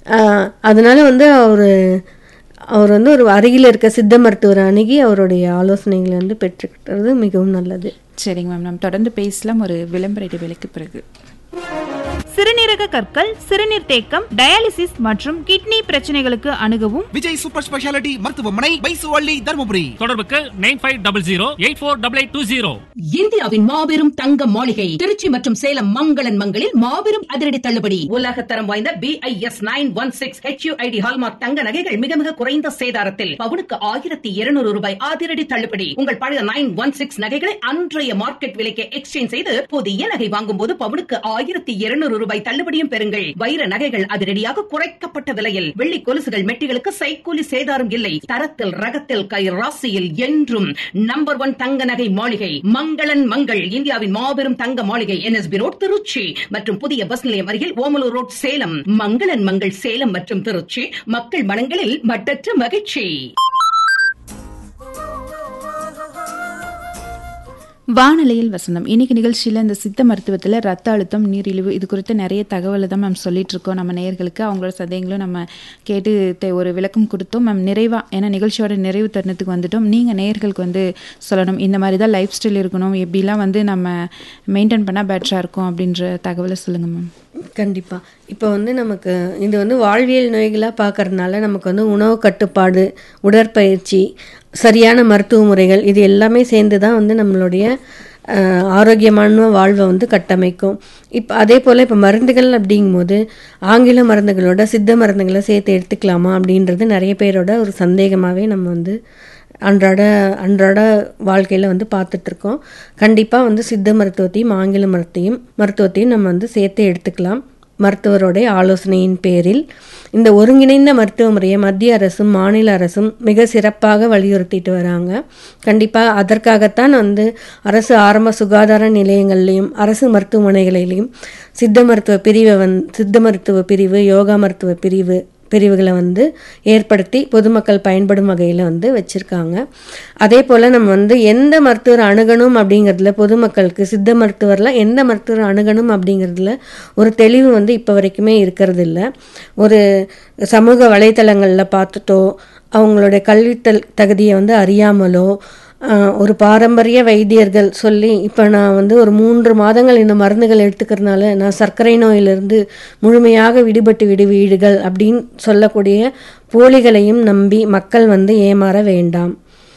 ஆஹ் அதனால வந்து அவர் அவர் வந்து ஒரு அருகில் இருக்க சித்த மருத்துவரை அணுகி அவருடைய ஆலோசனைகளை வந்து பெற்றுக்கிட்டது மிகவும் நல்லது சரிங்க மேம் நம்ம தொடர்ந்து பேசலாம் ஒரு விளம்பர இடைவேளைக்கு பிறகு சிறுநீரக கற்கள் சிறுநீர் தேக்கம் டயாலிசிஸ் மற்றும் கிட்னி பிரச்சனைகளுக்கு அணுகவும் விஜய் சூப்பர் ஸ்பெஷாலிட்டி மருத்துவமனை பைசுவள்ளி தருமபுரி தொடர்புக்கு nine five double zero eight four double eight two zero இந்தியாவின் மாபெரும் தங்க மாளிகை திருச்சி மற்றும் சேலம் மங்களன் மங்களில் மாபெரும் அதிரடி தள்ளுபடி உலக தரம் வாய்ந்த B I S nine one six HUID hallmark தங்க நகைகள் மிக மிக குறைந்த சேதாரத்தில் பவுனுக்கு ஆயிரத்தி இருநூறு ரூபாய் அதிரடி தள்ளுபடி உங்கள் பழைய நைன் ஒன் சிக்ஸ் நகைகளை அன்றைய மார்க்கெட் விலைக்கு எக்ஸ்சேஞ்ச் செய்து புதிய நகை வாங்கும் போது பவுனுக்கு ஆயிரத்தி இருநூறு ரூபாய் தள்ளுபடியும் பெறுங்கள் வைர நகைகள் அதிரடியாக குறைக்கப்பட்ட விலையில் வெள்ளி கொலுசுகள் மெட்டிகளுக்கு சைக்கூலி சேதாரம் இல்லை தரத்தில் ரகத்தில் கை ராசியில் என்றும் நம்பர் ஒன் தங்க நகை மாளிகை மங்களன் மங்கள் இந்தியாவின் மாபெரும் தங்க மாளிகை என்எஸ்பி ரோட் திருச்சி மற்றும் புதிய பஸ் நிலையம் அருகில் ஓமலூர் ரோட் சேலம் மங்களன் மங்கள் சேலம் மற்றும் திருச்சி மக்கள் மனங்களில் மட்டற்ற மகிழ்ச்சி வானொலியில் வசந்தம் இன்னைக்கு நிகழ்ச்சியில் இந்த சித்த மருத்துவத்தில் ரத்த அழுத்தம் நீரிழிவு இது குறித்து நிறைய தகவலை தான் மேம் சொல்லிட்டு இருக்கோம் நம்ம நேயர்களுக்கு அவங்களோட சந்தேகங்களும் நம்ம கேட்டு தெ- ஒரு விளக்கம் கொடுத்தோம் மேம் நிறைவா ஏன்னா நிகழ்ச்சியோட நிறைவு தருணத்துக்கு வந்துட்டோம் நீங்கள் நேயர்களுக்கு வந்து சொல்லணும் இந்த மாதிரி தான் லைஃப் ஸ்டைல் இருக்கணும் எப்படிலாம் வந்து நம்ம மெயின்டைன் பண்ணால் பெட்டராக இருக்கும் அப்படின்ற தகவலை சொல்லுங்கள் மேம் கண்டிப்பாக இப்போ வந்து நமக்கு இது வந்து வாழ்வியல் நோய்களாக பார்க்கறதுனால நமக்கு வந்து உணவு கட்டுப்பாடு உடற்பயிற்சி சரியான மருத்துவ முறைகள் இது எல்லாமே சேர்ந்து தான் வந்து நம்மளுடைய அஹ், ஆரோக்கியமான வாழ்வை வந்து கட்டமைக்கும் இப்போ அதே போல் இப்போ மருந்துகள் அப்படிங்கும்போது ஆங்கில மருந்துகளோட சித்த மருந்துகளை சேர்த்து எடுத்துக்கலாமா அப்படின்றது நிறைய பேரோட ஒரு சந்தேகமாகவே நம்ம வந்து அன்றாட அன்றாட வாழ்க்கையில் வந்து பார்த்துட்ருக்கோம் கண்டிப்பாக வந்து சித்த மருத்துவத்தையும் ஆங்கில மருத்தையும் மருத்துவத்தையும் நம்ம வந்து சேர்த்து எடுத்துக்கலாம் மருத்துவருடைய ஆலோசனையின் பேரில் இந்த ஒருங்கிணைந்த மருத்துவ முறையை மத்திய அரசும் மாநில அரசும் மிக சிறப்பாக வலியுறுத்திட்டு வராங்க கண்டிப்பாக அதற்காகத்தான் வந்து அரசு ஆரம்ப சுகாதார நிலையங்கள்லையும் அரசு மருத்துவமனைகளிலையும் சித்த மருத்துவ பிரிவை வந் சித்த மருத்துவ பிரிவு யோகா மருத்துவ பிரிவு பிரிவுகளை வந்து ஏற்படுத்தி பொதுமக்கள் பயன்படும் வகையில் வந்து வச்சுருக்காங்க அதே போல் நம்ம வந்து எந்த மருத்துவர் அணுகணும் அப்படிங்கிறதுல பொதுமக்களுக்கு சித்த மருத்துவரில் எந்த மருத்துவர் அணுகணும் அப்படிங்கிறதுல ஒரு தெளிவு வந்து இப்போ வரைக்குமே இருக்கிறது இல்ல ஒரு சமூக வலைத்தளங்களில் பார்த்துட்டோ அவங்களுடைய கல்வி தகுதியை வந்து அறியாமலோ ஆஹ், ஒரு பாரம்பரிய வைத்தியர்கள் சொல்லி இப்போ நான் வந்து ஒரு மூன்று மாதங்கள் இந்த மருந்துகள் எடுத்துக்கிறதுனால நான் சர்க்கரை நோயிலிருந்து முழுமையாக விடுபட்டு விடுவீடுகள் அப்படின்னு சொல்லக்கூடிய போலிகளையும் நம்பி மக்கள் வந்து ஏமாற வேண்டாம்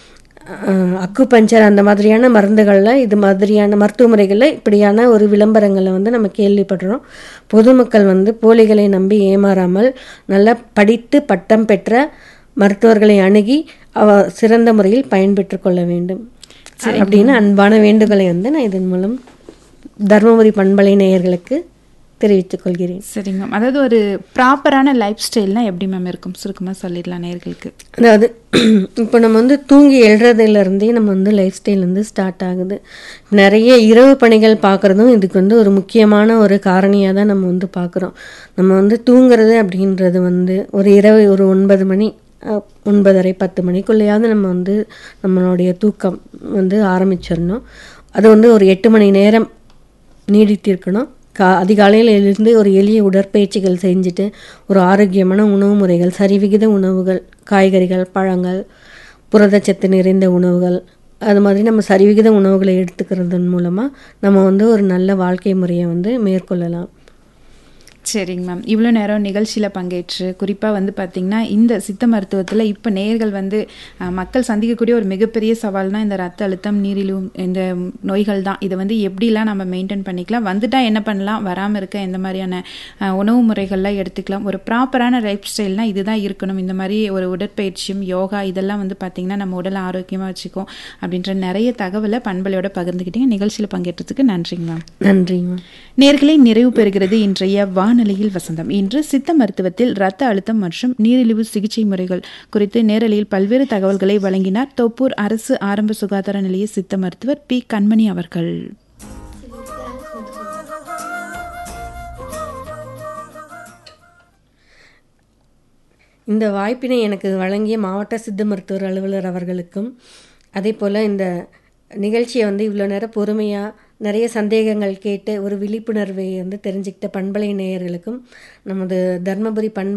ஆஹ், அக்குபஞ்சர் அந்த மாதிரியான மருந்துகளில் இது மாதிரியான மருத்துவ முறைகளில் இப்படியான ஒரு விளம்பரங்களை வந்து நம்ம கேள்விப்படுறோம் பொதுமக்கள் வந்து போலிகளை நம்பி ஏமாறாமல் நல்லா படித்து பட்டம் பெற்ற மருத்துவர்களை அணுகி அவ சிறந்த முறையில் பயன்பெற்று கொள்ள வேண்டும் அப்படின்னு அன்பான வேண்டுகோளை வந்து நான் இதன் மூலம் தருமபுரி பண்பலை நேயர்களுக்கு தெரிவித்துக் கொள்கிறேன் சரிங்க மேம் அதாவது ஒரு ப்ராப்பரான லைஃப் ஸ்டைல்னால் எப்படி மேம் இருக்கும் சுருக்கமாக சொல்லிடலாம் நேயர்களுக்கு அதாவது இப்போ நம்ம வந்து தூங்கி எழுறதுலேருந்தே நம்ம வந்து லைஃப் ஸ்டைல் வந்து ஸ்டார்ட் ஆகுது நிறைய இரவு பணிகள் பார்க்குறதும் இதுக்கு வந்து ஒரு முக்கியமான ஒரு காரணியாக தான் நம்ம வந்து பார்க்குறோம் நம்ம வந்து தூங்குறது அப்படின்றது வந்து ஒரு இரவு ஒரு ஒன்பது மணி அஹ், ஒன்பதரை பத்து மணிக்குள்ளேயாவது நம்ம வந்து நம்மளுடைய தூக்கம் வந்து ஆரம்பிச்சிடணும் அது வந்து ஒரு எட்டு மணி நேரம் நீடித்திருக்கணும் கா அதிகாலையில் எழுந்து ஒரு எளிய உடற்பயிற்சிகள் செஞ்சுட்டு ஒரு ஆரோக்கியமான உணவு முறைகள் சரிவிகித உணவுகள் காய்கறிகள் பழங்கள் புரதச்சத்து நிறைந்த உணவுகள் அது மாதிரி நம்ம சரிவிகித உணவுகளை எடுத்துக்கிறதன் மூலமாக நம்ம வந்து ஒரு நல்ல வாழ்க்கை முறையை வந்து மேற்கொள்ளலாம் சரிங்க மேம் இவ்வளோ நேரம் நிகழ்ச்சியில் பங்கேற்று குறிப்பாக வந்து பார்த்திங்கன்னா இந்த சித்த மருத்துவத்தில் இப்போ நேர்கள் வந்து அஹ், மக்கள் சந்திக்கக்கூடிய ஒரு மிகப்பெரிய சவால்னா இந்த ரத்த அழுத்தம் நீரிழிவு இந்த நோய்கள் தான் இதை வந்து எப்படிலாம் நம்ம மெயின்டைன் பண்ணிக்கலாம் வந்துட்டால் என்ன பண்ணலாம் வராமல் இருக்க எந்த மாதிரியான அஹ், உணவு முறைகள்லாம் எடுத்துக்கலாம் ஒரு ப்ராப்பரான லைஃப் ஸ்டைல்னால் இதுதான் இருக்கணும் இந்த மாதிரி ஒரு உடற்பயிற்சியும் யோகா இதெல்லாம் வந்து பார்த்திங்கன்னா நம்ம உடலை ஆரோக்கியமாக வச்சுக்கும் அப்படின்ற நிறைய தகவலை பண்பலையோட பகிர்ந்துக்கிட்டீங்க நிகழ்ச்சியில் பங்கேற்றதுக்கு நன்றிங்க மேம் நன்றிங்க நேர்களை நிறைவு பெறுகிறது இன்றைய வானொலியில் வசந்தம் இன்று சித்த மருத்துவத்தில் இரத்த அழுத்தம் மற்றும் நீரிழிவு சிகிச்சை முறைகள் குறித்து நேரலையில் பல்வேறு தகவல்களை வழங்கினார் தோப்பூர் அரசு ஆரம்ப சுகாதார நிலைய சித்த மருத்துவர் பி கண்மணி அவர்கள் இந்த வாய்ப்பினை எனக்கு வழங்கிய மாவட்ட சித்த மருத்துவர் அலுவலர் அவர்களுக்கும் அதே போல் இந்த நிகழ்ச்சியை வந்து இவ்வளோ நேரம் பொறுமையாக நிறைய சந்தேகங்கள் கேட்டு ஒரு விழிப்புணர்வை வந்து தெரிஞ்சுக்கிட்ட பண்பலை நேயர்களுக்கும் நமது தர்மபுரி பண்பலை